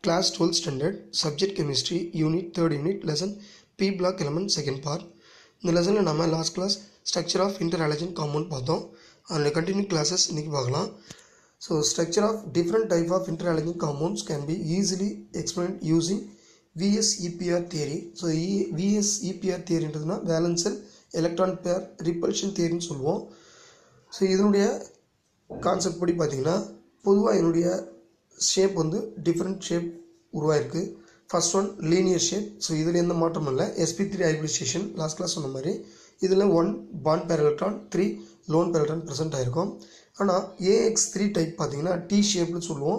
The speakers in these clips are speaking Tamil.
class 12th standard subject chemistry unit third unit lesson p block element second part இந்த லெசனில் நம்ம last class structure of interhalogen compound பார்த்தோம் அதனுடைய கண்டினியூ கிளாஸஸ் இன்றைக்கி பார்க்கலாம் so structure of different type of interhalogen compounds can be easily explain using VSEPR theory so இ விஎஸ்இபிஆர் தியரின்றதுனா வேலன்சல் எலக்ட்ரான் பேர் ரிப்பல்ஷன் தியரின்னு சொல்லுவோம் ஸோ இதனுடைய கான்செப்ட் படி பார்த்தீங்கன்னா பொதுவாக என்னுடைய ஷேப் வந்து டிஃப்ரெண்ட் ஷேப் உருவாயிருக்கு first one linear shape so இதில் எந்த மாற்றமும் இல்லை SP three hybridisation last class சொன்ன மாதிரி இதில் one bond pair electron three lone pair electron present ஆயிருக்கும் ஆனால் ஏஎக்ஸ் த்ரீ டைப் பார்த்தீங்கன்னா டி ஷேப்னு சொல்லுவோம்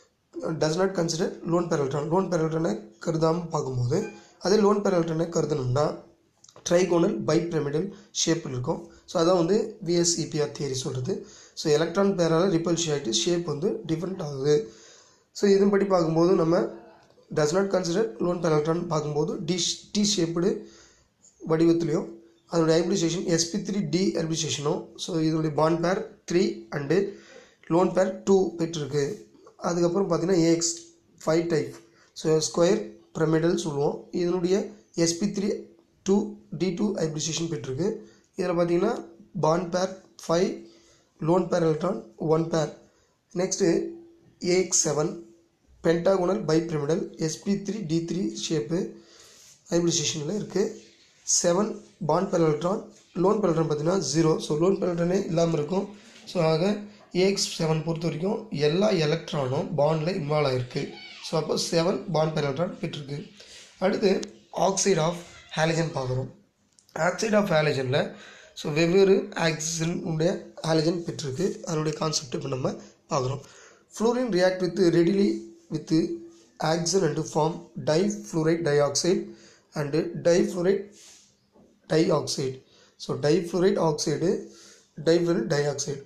does not consider lone pair electron lone pair எலக்ட்ரானை கருதாமல் பார்க்கும்போது அதே லோன் பேர் எலக்ட்ரானை கருதணும்னா ட்ரைகோனல் பைப்ரமிடல் ஷேப்பில் இருக்கும் ஸோ அதான் வந்து விஎஸ்இபிஆர் தியரி சொல்கிறது ஸோ எலக்ட்ரான் பேரால் ரிப்பல்ஷன் ஆகிட்டு ஷேப் வந்து டிஃப்ரெண்ட் ஆகுது ஸோ இதன்படி பார்க்கும்போது நம்ம does not consider lone pair electron பார்க்கும்போது டி டி ஷேப்டு வடிவத்துலேயும் அதனுடைய ஹைப்ரிடைசேஷன் எஸ்பி த்ரீ டி ஹைப்ரிடைசேஷனும் ஸோ இதனுடைய bond pair three and lone pair two பெற்றிருக்கு அதுக்கப்புறம் பார்த்தீங்கன்னா AX five type so square pyramidal சொல்லுவோம் இதனுடைய SP three two D two hybridisation பெற்றிருக்கு இதில் பார்த்தீங்கன்னா bond pair five loan pair electron one pair next AX seven pentagonal bipyramidal SP three D three shape ஹைப்ரிடைசேஷனில் இருக்குது seven bond pair electron lone pair electron பார்த்தீங்கன்னா ஜீரோ ஸோ லோன் பேர் எலக்ட்ரானே இல்லாமல் இருக்கும் ஸோ ஆக ஏஎக்ஸ் செவன் பொறுத்த வரைக்கும் எல்லா எலக்ட்ரானும் பாண்டில் இன்வால்வ் ஆகிருக்கு ஸோ அப்போ செவன் பாண்ட் பேர் எலக்ட்ரான் பெற்றிருக்கு அடுத்து ஆக்சைடு ஆஃப் ஹாலஜன் பார்க்குறோம் ஆக்சைடு ஆஃப் ஹாலஜனில் ஸோ வெவ்வேறு ஆக்சிஜனுடைய ஹாலஜன் பெற்றிருக்கு அதனுடைய கான்செப்ட் இப்போ நம்ம பார்க்குறோம் fluorine react with readily with oxygen and form difluoride dioxide and difluoride dioxide so difluoride oxide difluoride dioxide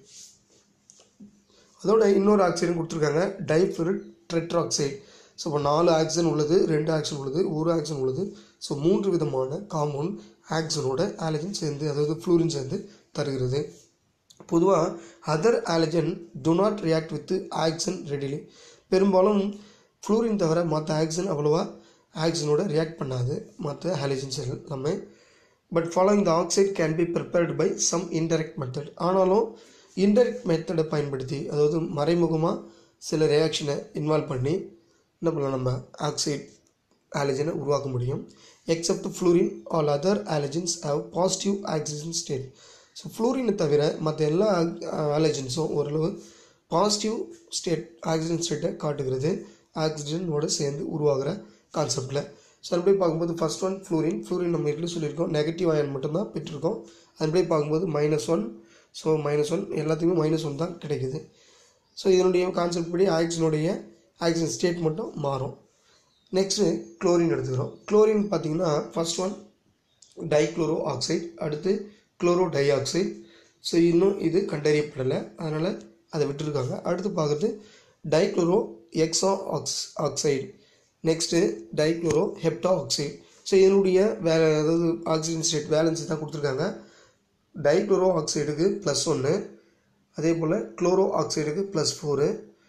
அதோட இன்னொரு ஆக்சைடும் கொடுத்துருக்காங்க டைஃப்ளூரைட் ட்ரெட்ராக்சைடு ஸோ இப்போ நாலு ஆக்சிஜன் உள்ளது ரெண்டு ஆக்சிஜன் உள்ளது ஒரு ஆக்சிஜன் உள்ளது ஸோ மூன்று விதமான காம்பவுண்ட் ஆக்சிஜனோட ஆலஜன் சேர்ந்து அதாவது ஃப்ளூரின் சேர்ந்து தருகிறது பொதுவாக other halogen do not react with oxygen readily பெரும்பாலும் ஃப்ளூரின் தவிர மற்ற ஆக்சிஜன் அவ்வளோவா ஆக்சிஜனோட ரியாக்ட் பண்ணாது மற்ற ஹாலஜன்ஸ் எல்லாமே but following the oxide can be prepared by some indirect method ஆனாலும் இன்டெரக்ட் மெத்தடை பயன்படுத்தி அதாவது மறைமுகமாக சில ரியாக்ஷனை இன்வால்வ் பண்ணி என்ன பண்ணலாம் நம்ம ஆக்சைட் ஆலஜனை உருவாக்க முடியும் except fluorine all other halogens have positive oxygen state so ஃப்ளூரினை தவிர மற்ற எல்லா ஆலஜன்ஸும் ஓரளவு பாசிட்டிவ் ஸ்டேட் ஆக்சிஜன் ஸ்டேட்டை காட்டுகிறது ஆக்சிஜனோட சேர்ந்து உருவாகிற கான்செப்டில் ஸோ அதுபடி பார்க்கும்போது ஃபஸ்ட் ஒன் ஃப்ளூரின் ஃப்ளூரின் நம்ம இதில் சொல்லியிருக்கோம் நெகட்டிவ் அயன் மட்டும்தான் பெற்றிருக்கோம் அதுபடி பார்க்கும்போது minus one so minus one எல்லாத்துக்குமே மைனஸ் ஒன் தான் கிடைக்குது ஸோ இதனுடைய கான்செப்ட் படி ஆக்சிஜனுடைய ஆக்சிஜன் ஸ்டேட் மட்டும் மாறும் நெக்ஸ்ட்டு குளோரின் எடுத்துக்கிறோம் குளோரின் பார்த்தீங்கன்னா ஃபர்ஸ்ட் ஒன் டைக்ளோரோ ஆக்சைடு அடுத்து குளோரோ டை ஆக்சைடு ஸோ இன்னும் இது கண்டறியப்படலை அதனால் அதை விட்டுருக்காங்க அடுத்து பார்க்குறது dichloro hexa ox oxide next dichloro hepta oxide so இதனுடைய வே அதாவது ஆக்சிஜன் ஸ்டேட் வேலன்ஸ் தான் கொடுத்துருக்காங்க டைக்ளோரோ ஆக்சைடுக்கு ப்ளஸ் ஒன்று அதே போல் குளோரோ ஆக்சைடுக்கு ப்ளஸ் ஃபோரு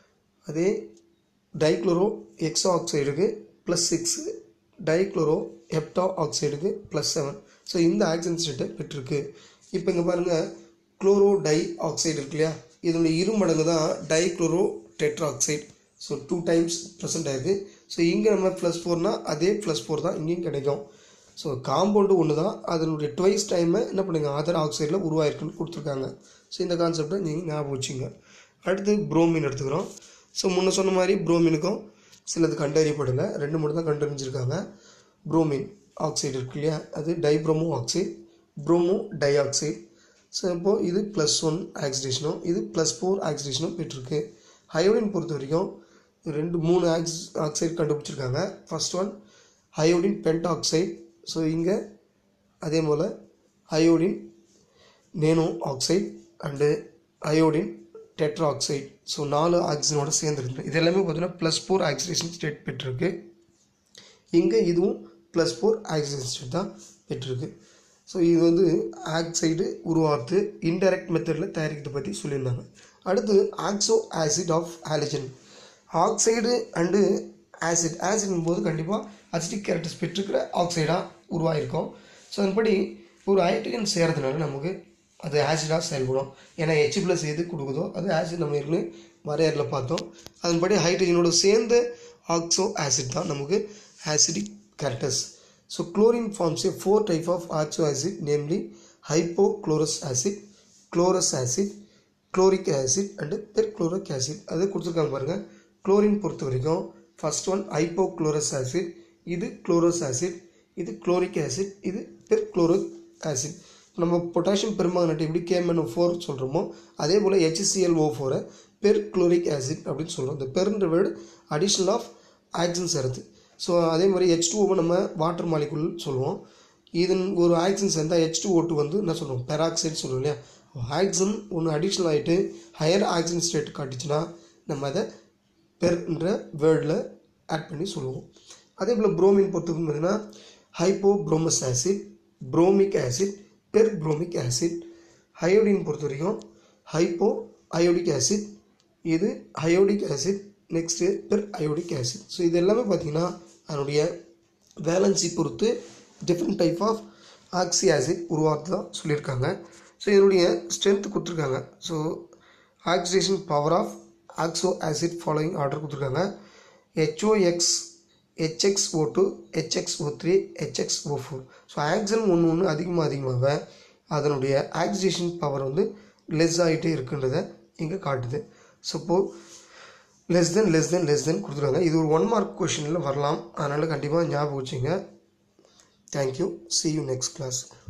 அதே டைக்ளோரோ எக்ஸா ஆக்சைடுக்கு ப்ளஸ் சிக்ஸு டைக்ளோரோ ஹெப்டா ஆக்சைடுக்கு ப்ளஸ் செவன் ஸோ இந்த ஆக்சிஜன் ஸ்டேட்டை பெற்றிருக்கு இப்போ இங்கே பாருங்கள் குளோரோ டை ஆக்சைடு இருக்கு இல்லையா இதனுடைய இரு மடங்கு தான் dichloro tetra oxide so two times present ஆயிருக்கு ஸோ இங்கே நம்ம ப்ளஸ் ஃபோர்னால் அதே ப்ளஸ் ஃபோர் தான் இங்கேயும் கிடைக்கும் ஸோ காம்பவுண்டு ஒன்று தான் அதனுடைய டுவைஸ் டைமை என்ன பண்ணுங்க அதர் ஆக்சைடில் உருவாயிருக்குன்னு கொடுத்துருக்காங்க ஸோ இந்த கான்செப்டை நீங்கள் ஞாபகம் வச்சுங்க அடுத்து புரோமின் எடுத்துக்கிறோம் ஸோ முன்ன சொன்ன மாதிரி புரோமினுக்கும் சிலது கண்டறியப்படலை ரெண்டு மட்டும் தான் கண்டறிஞ்சிருக்காங்க புரோமின் ஆக்சைடு இருக்கு இல்லையா அது dibromo oxide bromo di oxide so இப்போது இது ப்ளஸ் ஒன் ஆக்சிடேஷனும் இது ப்ளஸ் ஃபோர் ஆக்சிடேஷனும் பெற்றிருக்கு ஹயோடின் பொறுத்த வரைக்கும் ரெண்டு மூணு ஆக்ஸ் ஆக்சைடு கண்டுபிடிச்சிருக்காங்க first one iodine pentoxide so இங்கே அதே போல் iodine nona oxide and iodine tetra oxide so நாலு ஆக்சிஜனோட சேர்ந்துருக்கு இது எல்லாமே பார்த்தீங்கன்னா ப்ளஸ் ஃபோர் ஆக்சிடேஷன் ஸ்டேட் பெற்றிருக்கு இங்கே இதுவும் ப்ளஸ் ஃபோர் ஆக்சிஜன் ஸ்டேட் தான் பெற்றிருக்கு ஸோ இது வந்து ஆக்சைடு உருவாக்குறது இன்டைரக்ட் மெத்தடில் தயாரிக்கிறத பற்றி சொல்லியிருந்தாங்க அடுத்து oxo acid of halogen oxide and acid ஆசிட்னும் போது கண்டிப்பாக அசிட்டிக் கேரக்டர்ஸ் பெற்றிருக்கிற ஆக்சைடாக உருவாயிருக்கும் ஸோ அதன்படி ஒரு ஹைட்ரஜன் சேர்றதுனால நமக்கு அது ஆசிடாக செயல்படும் ஏன்னா ஹெச் ப்ளஸ் எது கொடுக்குதோ அது ஆசிட் நம்ம ஏற்கனவே வரையறையில் பார்த்தோம் அதன்படி ஹைட்ரஜனோட சேர்ந்த ஆக்சோ ஆசிட் தான் நமக்கு acidic characters so chlorine forms a four type of oxo acid namely hypochlorous acid chlorous acid chloric acid and perchloric acid அது கொடுத்துருக்காங்க பாருங்கள் குளோரின் பொறுத்த வரைக்கும் ஃபர்ஸ்ட் ஒன் ஹைப்போக்ளோரஸ் ஆசிட் இது குளோரஸ் ஆசிட் இது குளோரிக் ஆசிட் இது பெர்க்ளோரிக் ஆசிட் நம்ம பொட்டாசியம் பெருமாங்கனட்டு எப்படி கேஎம்என்ஓ ஃபோர் சொல்கிறோமோ அதே போல் ஹெச்சிசிஎல் ஓ ஃபோரை பெர்க்ளோரிக் ஆசிட் அப்படின்னு சொல்கிறோம் இந்த பெர்ன்ற வேர்டு அடிஷனல் ஆஃப் ஆக்சின் சேர்த்து ஸோ அதே மாதிரி ஹெச் டூஓவை நம்ம வாட்டர் மாலிகுல் சொல்லுவோம் இதன் ஒரு ஆக்சின் சேர்ந்தால் ஹெச் டூ ஓ டூ வந்து என்ன சொல்லுவோம் பெராக்சைடு சொல்லுவோம் இல்லையா ஆக்சின் ஒன்று அடிஷ்னல் ஆகிட்டு ஹையர் ஆக்சின் ஸ்டேட் காட்டுச்சுன்னா நம்ம அதை பெர்ன்ற வேர்டில் ஆட் பண்ணி சொல்லுவோம் அதே போல் புரோமின் பொறுத்தவரைக்கும் பார்த்தீங்கன்னா hypo bromous acid bromic acid per bromic acid iodine பொறுத்த வரைக்கும் ஹைப்போ அயோடிக் ஆசிட் இது iodic acid next per iodic acid so இது எல்லாமே பார்த்தீங்கன்னா அதனுடைய வேலன்சி பொறுத்து different type of oxy acid உருவாக்குதான் சொல்லியிருக்காங்க ஸோ இதனுடைய ஸ்ட்ரென்த் கொடுத்துருக்காங்க so oxidation power of oxo acid following order கொடுத்துருக்காங்க H O X H X O two H X O three H X O four so oxygen ஒன்று ஒன்று அதிகமாக அதிகமாக அதனுடைய ஆக்சிடேஷன் பவர் வந்து லெஸ் ஆகிட்டே இருக்குன்றத இங்கே காட்டுது ஸோ இப்போது less than less than less than கொடுத்துருக்காங்க இது ஒரு ஒன் மார்க் கொஷினில் வரலாம் அதனால் கண்டிப்பாக ஞாபகம் வச்சுங்க thank you see you next class